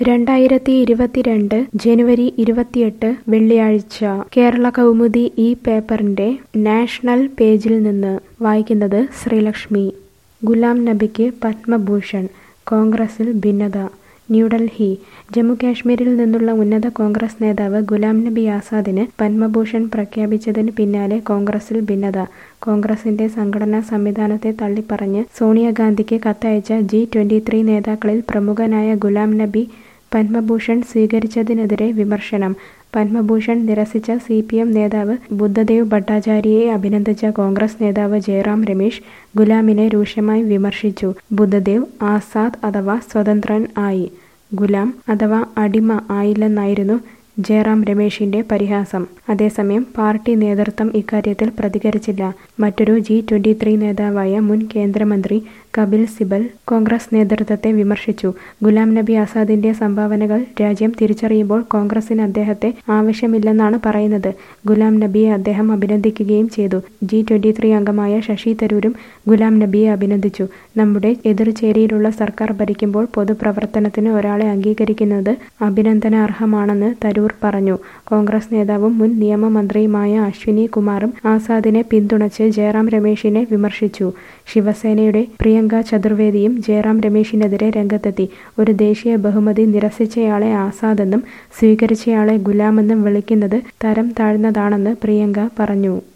രണ്ടായിരത്തി ഇരുപത്തിരണ്ട് ജനുവരി ഇരുപത്തിയെട്ട് വെള്ളിയാഴ്ച കേരള കൗമുദി ഈ പേപ്പറിന്റെ നാഷണൽ പേജിൽ നിന്ന് വായിക്കുന്നത് ശ്രീലക്ഷ്മി ഗുലാം നബിക്ക് പത്മഭൂഷൺ കോൺഗ്രസിൽ ഭിന്നത ന്യൂഡൽഹി ജമ്മുകാശ്മീരിൽ നിന്നുള്ള ഉന്നത കോൺഗ്രസ് നേതാവ് ഗുലാം നബി ആസാദിന് പത്മഭൂഷൺ പ്രഖ്യാപിച്ചതിന് പിന്നാലെ കോൺഗ്രസിൽ ഭിന്നത കോൺഗ്രസിന്റെ സംഘടനാ സംവിധാനത്തെ തള്ളിപ്പറഞ്ഞ് സോണിയാഗാന്ധിക്ക് കത്തയച്ച ജി ട്വന്റി ത്രീ നേതാക്കളിൽ പ്രമുഖനായ ഗുലാം നബി പത്മഭൂഷൺ സ്വീകരിച്ചതിനെതിരെ വിമർശനം പത്മഭൂഷൺ നിരസിച്ച സി പി എം നേതാവ് ബുദ്ധദേവ് ഭട്ടാചാര്യയെ അഭിനന്ദിച്ച കോൺഗ്രസ് നേതാവ് ജയറാം രമേശ് ഗുലാമിനെ രൂക്ഷമായി വിമർശിച്ചു ബുദ്ധദേവ് ആസാദ് അഥവാ സ്വതന്ത്രൻ ആയി ഗുലാം അഥവാ അടിമ ആയില്ലെന്നായിരുന്നു ജയറാം രമേശിന്റെ പരിഹാസം അതേസമയം പാർട്ടി നേതൃത്വം ഇക്കാര്യത്തിൽ പ്രതികരിച്ചില്ല മറ്റൊരു ജി ട്വന്റി ത്രീ നേതാവായ മുൻ കേന്ദ്രമന്ത്രി കപിൽ സിബൽ കോൺഗ്രസ് നേതൃത്വത്തെ വിമർശിച്ചു ഗുലാം നബി ആസാദിന്റെ സംഭാവനകൾ രാജ്യം തിരിച്ചറിയുമ്പോൾ കോൺഗ്രസിന് അദ്ദേഹത്തെ ആവശ്യമില്ലെന്നാണ് പറയുന്നത് ഗുലാം നബിയെ അദ്ദേഹം അഭിനന്ദിക്കുകയും ചെയ്തു ജി ട്വന്റി ത്രീ അംഗമായ ശശി തരൂരും ഗുലാം നബിയെ അഭിനന്ദിച്ചു നമ്മുടെ എതിർചേരിയിലുള്ള സർക്കാർ ഭരിക്കുമ്പോൾ പൊതുപ്രവർത്തനത്തിന് ഒരാളെ അംഗീകരിക്കുന്നത് അഭിനന്ദനാർഹമാണെന്ന് തരൂർ പറഞ്ഞു കോൺഗ്രസ് നേതാവും മുൻ നിയമമന്ത്രിയുമായ അശ്വിനി കുമാറും ആസാദിനെ പിന്തുണച്ച് ജയറാം രമേശിനെ വിമർശിച്ചു ശിവസേനയുടെ പ്രിയങ്ക ചതുർവേദിയും ജയറാം രമേശിനെതിരെ രംഗത്തെത്തി ഒരു ദേശീയ ബഹുമതി നിരസിച്ചയാളെ ആസാദെന്നും സ്വീകരിച്ചയാളെ ഗുലാമെന്നും വിളിക്കുന്നത് തരം താഴ്ന്നതാണെന്ന് പ്രിയങ്ക പറഞ്ഞു